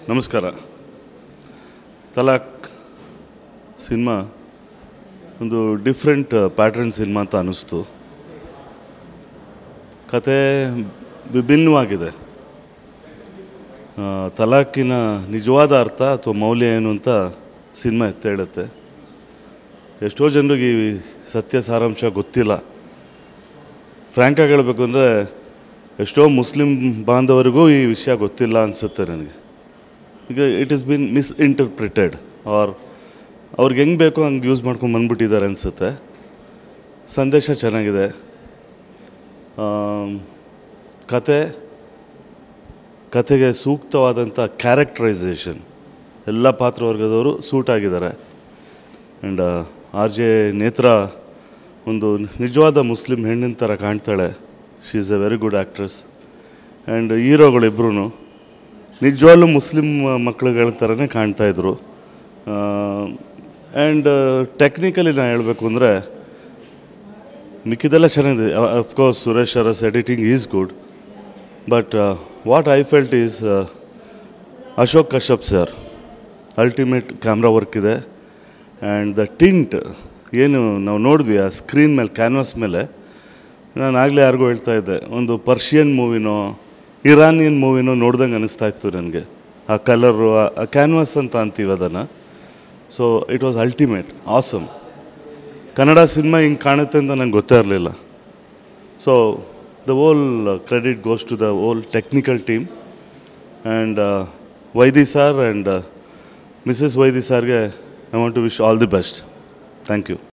ನಮಸ್ಕಾರ ತಲಾಕ್ ಸಿನಿಮಾ ಒಂದು different pattern cinema ಅಂತ ಅನ್ನಿಸ್ತು ಕತೆ ವಿಭಿನ್ನವಾಗಿದೆ ಆ, ತಲಾಕಿನ ನಿಜವಾದ ಅರ್ಥ ಅಥವಾ ಮೌಲ್ಯ ಏನು ಅಂತ ಸಿನಿಮಾ ಎತ್ತೇಳುತ್ತೆ ಎಷ್ಟೋ ಜನರಿಗೆ ಈ ಸತ್ಯ ಸಾರಾಂಶ ಗೊತ್ತಿಲ್ಲ ಫ್ರ್ಯಾಂಕಾಗಿ ಹೇಳಬೇಕು ಅಂದರೆ ಎಷ್ಟೋ ಮುಸ್ಲಿಂ ಬಾಂಧವರಿಗೂ ಈ ವಿಷಯ ಗೊತ್ತಿಲ್ಲ ಅನಿಸುತ್ತೆ ನನಗೆ ಈಗ it is been misinterpreted or ಅವ್ರಿಗೆ ಹೆಂಗೆ ಬೇಕೋ ಹಂಗೆ ಯೂಸ್ ಮಾಡ್ಕೊಂಡು ಬಂದ್ಬಿಟ್ಟಿದ್ದಾರೆ ಅನಿಸುತ್ತೆ ಸಂದೇಶ ಚೆನ್ನಾಗಿದೆ ಆಮ್, ಕತೆ ಕತೆಗೆ ಸೂಕ್ತವಾದಂಥ ಕ್ಯಾರೆಕ್ಟರೈಸೇಷನ್ ಎಲ್ಲ ಪಾತ್ರವರ್ಗದವರು ಸೂಟ್ ಆಗಿದ್ದಾರೆ ಆ್ಯಂಡ್ ಆರ್ ಜೆ ನೇತ್ರ ಒಂದು ನಿಜವಾದ ಮುಸ್ಲಿಂ ಹೆಣ್ಣಿನ ಥರ ಕಾಣ್ತಾಳೆ she is a very good actress and ಹೀರೋಗಳಿಬ್ರು ನಿಜವಾಗ್ಲೂ ಮುಸ್ಲಿಂ ಮಕ್ಕಳುಗಳ ಥರನೇ ಕಾಣ್ತಾಯಿದ್ರು ಆ್ಯಂಡ್ ಟೆಕ್ನಿಕಲಿ ನಾನು ಹೇಳಬೇಕು ಅಂದರೆ ಮಿಕ್ಕಿದೆಲ್ಲ ಚೆನ್ನಾಗಿದೆ of course Suresh Urs editing is good but what I felt is Ashok Kashyap sir ultimate camera work ಇದೆ ಆ್ಯಂಡ್ ದ ಟಿಂಟ್ ಏನು ನಾವು ನೋಡಿದ್ವಿ ಆ ಸ್ಕ್ರೀನ್ ಮೇಲೆ ಕ್ಯಾನ್ವಾಸ್ ಮೇಲೆ ನಾನು ಆಗಲೇ ಯಾರಿಗೂ ಹೇಳ್ತಾ ಇದ್ದೆ ಒಂದು ಪರ್ಷಿಯನ್ ಮೂವಿನೋ ಇರಾನಿಯನ್ ಮೂವಿನೋ ನೋಡ್ದಂಗೆ ಅನಿಸ್ತಾ ಇತ್ತು ನನಗೆ ಆ ಕಲರು ಆ ಕ್ಯಾನ್ವಾಸ್ ಅಂತ ಅಂತೀವಿ ಅದನ್ನು so it was ultimate awesome Kannada cinema ಹಿಂಗೆ ಕಾಣುತ್ತೆ ಅಂತ ನಂಗೆ ಗೊತ್ತೇ ಇರಲಿಲ್ಲ so the whole credit goes to the whole technical team and Vaidi sir and Mrs Vaidi ಸಾರ್ಗೆ I want to wish all the best thank you